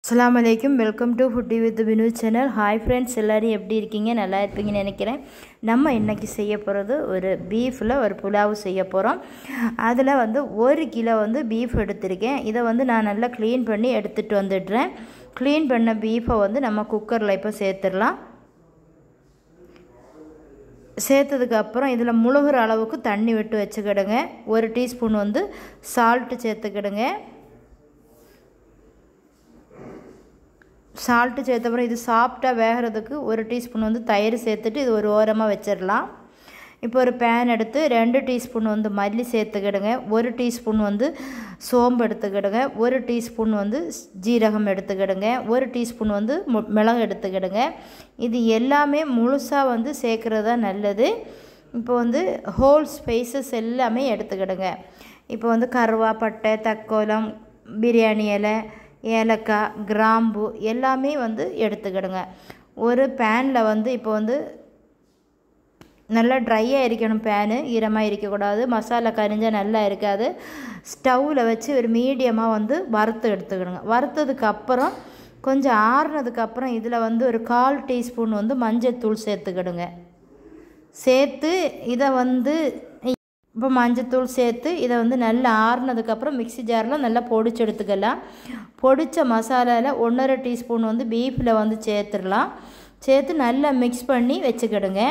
அஸ்ஸலாமு அலைக்கும் welcome to foodie with Vinu channel hi friends எல்லோரும் எப்படி இருக்கீங்க நல்லா இருப்பீங்கன்னு நினைக்கிறேன் நம்ம இன்றைக்கி செய்ய போகிறது ஒரு பீஃபில் ஒரு புலாவு செய்ய போகிறோம் அதில் வந்து ஒரு கிலோ வந்து பீஃப் எடுத்திருக்கேன் இதை வந்து நான் நல்லா க்ளீன் பண்ணி எடுத்துகிட்டு வந்துடுறேன் க்ளீன் பண்ண பீஃபை வந்து நம்ம குக்கரில் இப்போ சேர்த்துடலாம் சேர்த்ததுக்கு அப்புறம் இதில் முழுகிற அளவுக்கு தண்ணி விட்டு வச்சுக்கிடுங்க ஒரு டீஸ்பூன் வந்து சால்ட்டு சேர்த்துக்கிடுங்க சால்ட்டு சேர்த்தப்புறம் இது சாஃப்டாக வேகிறதுக்கு ஒரு டீஸ்பூன் வந்து தயிர் சேர்த்துட்டு இது ஒரு ஓரமாக வச்சிடலாம் இப்போ ஒரு பேன் எடுத்து ரெண்டு டீஸ்பூன் வந்து மல்லி சேர்த்துக்கிடுங்க ஒரு டீஸ்பூன் வந்து சோம்பு எடுத்துக்கிடுங்க ஒரு டீஸ்பூன் வந்து ஜீரகம் எடுத்துக்கிடுங்க ஒரு டீஸ்பூன் வந்து மிளகு எடுத்துக்கிடுங்க இது எல்லாமே முழுசாக வந்து சேர்க்குறது தான் நல்லது இப்போ வந்து ஹோல் ஸ்பைசஸ் எல்லாமே எடுத்துக்கிடுங்க இப்போ வந்து கருவாப்பட்டை தக்கோலம் பிரியாணி இலை ஏலக்காய் கிராம்பு எல்லாமே வந்து எடுத்துக்கிடுங்க ஒரு பேனில் வந்து இப்போ வந்து நல்லா ட்ரையாக இருக்கணும் பேனு ஈரமாக இருக்கக்கூடாது மசாலா கரிஞ்சால் நல்லா இருக்காது ஸ்டவ்வில் வச்சு ஒரு மீடியமாக வந்து வறுத்து எடுத்துக்கிடுங்க வறுத்ததுக்கு அப்புறம் கொஞ்சம் ஆறுனதுக்கப்புறம் இதில் வந்து ஒரு கால் டீஸ்பூன் வந்து மஞ்சத்தூள் சேர்த்துக்கிடுங்க சேர்த்து இதை வந்து இப்போ மஞ்சத்தூள் சேர்த்து இதை வந்து நல்லா ஆறுனதுக்கப்புறம் மிக்சி ஜாரில் நல்லா பொடிச்சு எடுத்துக்கலாம் பொடித்த மசாலாவில் ஒன்றரை டீஸ்பூன் வந்து பீஃபில் வந்து சேர்த்துடலாம் சேர்த்து நல்லா மிக்ஸ் பண்ணி வச்சுக்கிடுங்க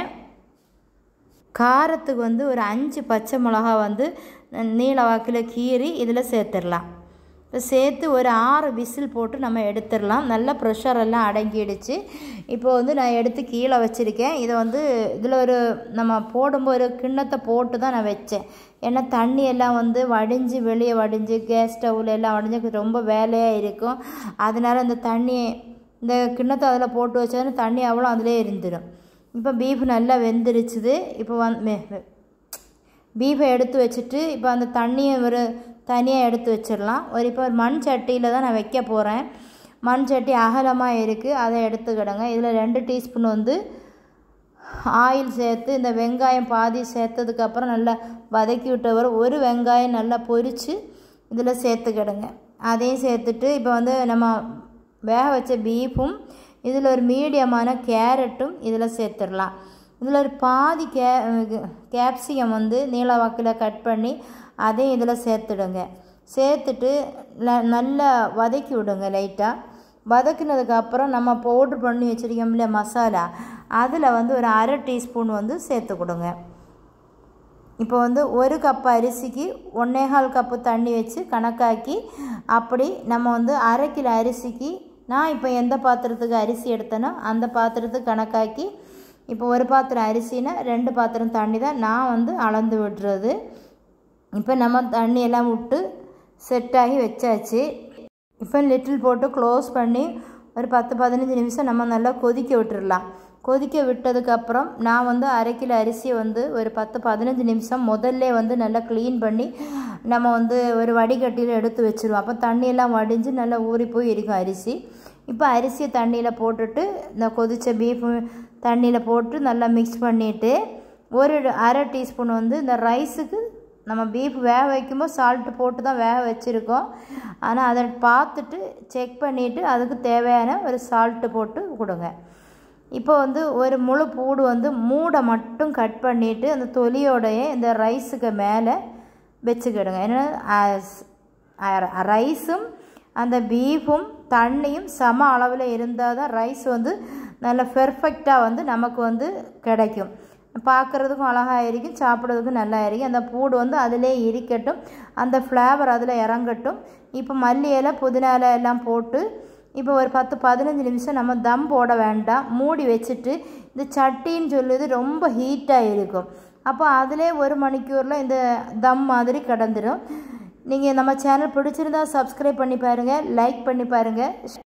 காரத்துக்கு வந்து ஒரு அஞ்சு பச்சை மிளகா வந்து நீல வாக்கில் கீறி இதில் சேர்த்துடலாம் இப்போ சேர்த்து ஒரு ஆறு விசில் போட்டு நம்ம எடுத்துடலாம் நல்லா ப்ரெஷர் எல்லாம் அடங்கிடுச்சு இப்போ வந்து நான் எடுத்து கீழே வச்சுருக்கேன் இதை வந்து இதில் ஒரு நம்ம போடும்போது ஒரு கிண்ணத்தை போட்டு தான் நான் வச்சேன் ஏன்னா தண்ணி எல்லாம் வந்து வடிஞ்சு வெளியே வடிஞ்சு கேஸ் ஸ்டவ்வில் எல்லாம் வடிஞ்சு ரொம்ப வேலையாக இருக்கும் அதனால் இந்த தண்ணி இந்த கிண்ணத்தை அதில் போட்டு வச்சோன்னா தண்ணி அவ்வளோ அதிலே இருந்துடும் இப்போ பீஃப் நல்லா வெந்துருச்சுது இப்போ வந் பீஃபை எடுத்து வச்சுட்டு இப்போ அந்த தண்ணியை ஒரு தனியாக எடுத்து வச்சிடலாம் ஒரு இப்போ ஒரு மண் சட்டியில் தான் நான் வைக்க போகிறேன் மண் சட்டி அகலமாக இருக்குது அதை எடுத்துக்கிடுங்க இதில் ரெண்டு டீஸ்பூன் வந்து ஆயில் சேர்த்து இந்த வெங்காயம் பாதி சேர்த்ததுக்கப்புறம் நல்லா வதக்கி விட்டவர் ஒரு வெங்காயம் நல்லா பொரித்து இதில் சேர்த்துக்கிடுங்க அதையும் சேர்த்துட்டு இப்போ வந்து நம்ம வேக வச்ச பீஃபும் இதில் ஒரு மீடியமான கேரட்டும் இதில் சேர்த்துடலாம் இதில் ஒரு பாதி கே கேப்சிகம் வந்து நீல வாக்கில் கட் பண்ணி அதையும் இதில் சேர்த்துடுங்க சேர்த்துட்டு நல்லா வதக்கி விடுங்க லைட்டாக வதக்கினதுக்கப்புறம் நம்ம பவுட்ரு பண்ணி வச்சுருக்கோம்ல மசாலா அதில் வந்து ஒரு அரை டீஸ்பூன் வந்து சேர்த்து கொடுங்க இப்போ வந்து ஒரு கப் அரிசிக்கு ஒன்றேகால் கப்பு தண்ணி வச்சு கணக்காக்கி அப்படி நம்ம வந்து அரை கிலோ அரிசிக்கு நான் இப்போ எந்த பாத்திரத்துக்கு அரிசி எடுத்தேனோ அந்த பாத்திரத்துக்கு கணக்காக்கி இப்போ ஒரு பாத்திரம் அரிசினா ரெண்டு பாத்திரம் தண்ணி தான் நான் வந்து அளந்து விடுறது இப்போ நம்ம தண்ணி எல்லாம் விட்டு செட்டாகி வச்சாச்சு இப்போ லிட்டில் போட்டு க்ளோஸ் பண்ணி ஒரு பத்து பதினஞ்சு நிமிஷம் நம்ம நல்லா கொதிக்க விட்டுடலாம் கொதிக்க விட்டதுக்கப்புறம் நான் வந்து அரை கிலோ அரிசியை வந்து ஒரு பத்து பதினஞ்சு நிமிஷம் முதல்ல வந்து நல்லா க்ளீன் பண்ணி நம்ம வந்து ஒரு வடிகட்டியில் எடுத்து வச்சுருவோம் அப்போ தண்ணியெல்லாம் வடிஞ்சு நல்லா ஊறி போய் இருக்கும் அரிசி இப்போ அரிசியை தண்ணியில் போட்டுட்டு இந்த கொதித்த பீஃபு தண்ணியில் போட்டு நல்லா மிக்ஸ் பண்ணிவிட்டு ஒரு அரை டீஸ்பூன் வந்து இந்த ரைஸுக்கு நம்ம பீஃப் வேக வைக்கும்போது சால்ட்டு போட்டு தான் வேக வச்சுருக்கோம் ஆனால் அதை பார்த்துட்டு செக் பண்ணிவிட்டு அதுக்கு தேவையான ஒரு சால்ட்டு போட்டு கொடுங்க இப்போ வந்து ஒரு முழு பூடு வந்து மூடை மட்டும் கட் பண்ணிவிட்டு அந்த தொலியோடைய இந்த ரைஸுக்கு மேலே வச்சுக்கிடுங்க ஏன்னா ரைஸும் அந்த பீஃபும் தண்ணியும் சம அளவில் இருந்தால் தான் ரைஸ் வந்து நல்ல பெர்ஃபெக்டாக வந்து நமக்கு வந்து கிடைக்கும் பார்க்குறதுக்கும் அழகாக இருக்கும் சாப்பிட்றதுக்கும் நல்லா இருக்கும் அந்த பூடு வந்து அதிலே இருக்கட்டும் அந்த ஃப்ளேவர் அதில் இறங்கட்டும் இப்போ மல்லி இலை புதினா இலை எல்லாம் போட்டு இப்போ ஒரு பத்து பதினஞ்சு நிமிஷம் நம்ம தம் போட வேண்டாம் மூடி வச்சுட்டு இந்த சட்டின்னு சொல்லுது ரொம்ப ஹீட்டாக இருக்கும் அப்போ அதிலே ஒரு மணிக்கூரில் இந்த தம் மாதிரி கிடந்துடும் நீங்கள் நம்ம சேனல் பிடிச்சிருந்தா சப்ஸ்கிரைப் பண்ணி பாருங்கள் லைக் பண்ணி பாருங்கள்